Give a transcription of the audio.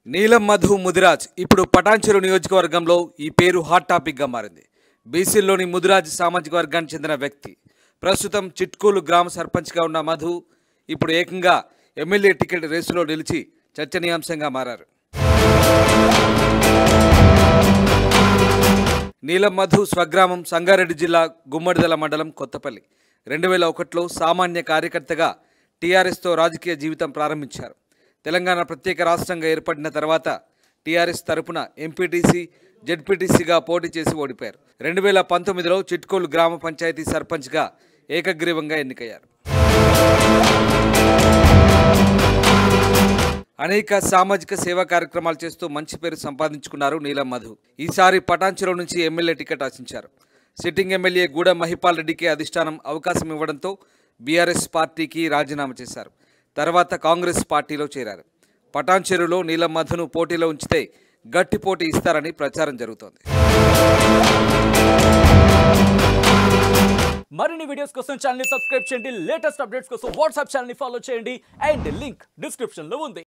నీలం మధు ముదిరాజ్ ఇప్పుడు పటాన్చెరు నియోజకవర్గంలో ఈ పేరు హాట్ టాపిక్గా మారింది బీసీల్లోని ముదిరాజ్ సామాజిక వర్గానికి చెందిన వ్యక్తి ప్రస్తుతం చిట్కూలు గ్రామ సర్పంచ్గా ఉన్న మధు ఇప్పుడు ఏకంగా ఎమ్మెల్యే టికెట్ రేసులో నిలిచి చర్చనీయాంశంగా మారారు నీలం మధు స్వగ్రామం సంగారెడ్డి జిల్లా గుమ్మడిదల మండలం కొత్తపల్లి రెండు వేల ఒకటిలో సామాన్య కార్యకర్తగా టీఆర్ఎస్తో రాజకీయ జీవితం ప్రారంభించారు తెలంగాణ ప్రత్యేక రాష్ట్రంగా ఏర్పడిన తర్వాత టీఆర్ఎస్ తరపున ఎంపీటీసీ జెడ్పీటీసీగా పోటీ చేసి ఓడిపోయారు రెండు వేల పంతొమ్మిదిలో చిట్కోలు గ్రామ పంచాయతీ సర్పంచ్గా ఏకగ్రీవంగా ఎన్నికయ్యారు అనేక సామాజిక సేవా కార్యక్రమాలు చేస్తూ మంచి పేరు సంపాదించుకున్నారు నీలం మధు ఈసారి పటాన్చెరు నుంచి ఎమ్మెల్యే టికెట్ ఆశించారు సిట్టింగ్ ఎమ్మెల్యే గూడెం మహిపాల్ రెడ్డికి అధిష్టానం అవకాశం ఇవ్వడంతో బీఆర్ఎస్ పార్టీకి రాజీనామా చేశారు తర్వాత కాంగ్రెస్ పార్టీలో చేరారు పటాన్చెరులో నీలం మధును పోటీలో ఉంచితే గట్టి పోటీ ఇస్తారని ప్రచారం జరుగుతోంది మరిన్ని వీడియోస్ కోసం ఛానల్ సబ్స్క్రైబ్ చేయండి లేటెస్ట్ అప్డేట్స్ కోసం వాట్సాప్ ఛానల్ ఫాలో చేయండి అండ్ లింక్ డిస్క్రిప్షన్ లో ఉంది